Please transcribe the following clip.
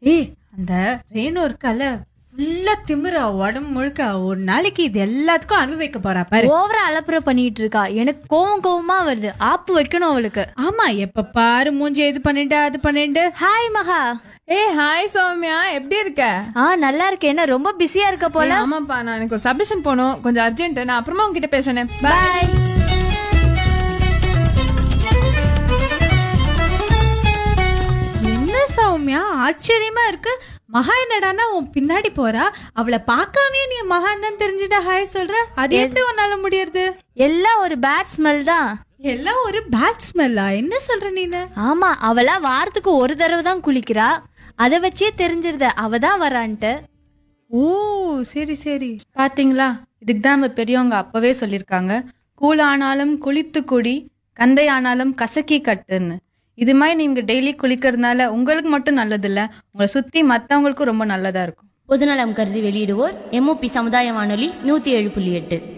ஏய் அந்த ரேணு இருக்கால ஃபுல்லா திமிரா உடம்பு முழுக்க ஒரு நாளைக்கு இது எல்லாத்துக்கும் அனுபவிக்க போறா பாரு ஓவரா அலப்புற பண்ணிட்டு இருக்கா எனக்கு கோவம் கோவமா வருது ஆப்பு வைக்கணும் அவளுக்கு ஆமா எப்ப பாரு மூஞ்சி இது பண்ணிட்டு அது பண்ணிட்டு ஹாய் மகா ஏய் ஹாய் சௌமியா எப்படி இருக்க ஆ நல்லா இருக்கேன் என்ன ரொம்ப பிஸியா இருக்க போல ஏய், ஆமாப்பா நான் எனக்கு ஒரு சப்மிஷன் போகணும் கொஞ்சம் அர்ஜென்ட் நான் அப்புறமா உங்ககிட்ட பேசுறேன் பாய் பாய் என்ன சௌமியா ஆச்சரியமா இருக்கு மகா என்னடான்னா உன் பின்னாடி போறா அவளை பார்க்காமயே நீ மகான் தான் தெரிஞ்சுட்டா ஹாய் சொல்ற அது எப்படி உன்னால முடியறது எல்லாம் ஒரு பேட் ஸ்மெல் தான் எல்லாம் ஒரு பேட் ஸ்மெல்லா என்ன சொல்ற நீனு ஆமா அவளா வாரத்துக்கு ஒரு தடவை தான் குளிக்கிறா அதை வச்சே தெரிஞ்சிருத அவ தான் வரான்ட்டு ஓ சரி சரி பாத்தீங்களா இதுக்கு தான் நம்ம பெரியவங்க அப்பவே சொல்லியிருக்காங்க கூழ் ஆனாலும் குளித்து குடி கந்தை ஆனாலும் கசக்கி கட்டுன்னு இது மாதிரி நீங்க டெய்லி குளிக்கிறதுனால உங்களுக்கு மட்டும் நல்லது இல்ல உங்களை சுத்தி மத்தவங்களுக்கும் ரொம்ப நல்லதா இருக்கும் பொதுநலம் கருதி வெளியிடுவோர் எம்ஓபி சமுதாய வானொலி நூத்தி ஏழு புள்ளி எட்டு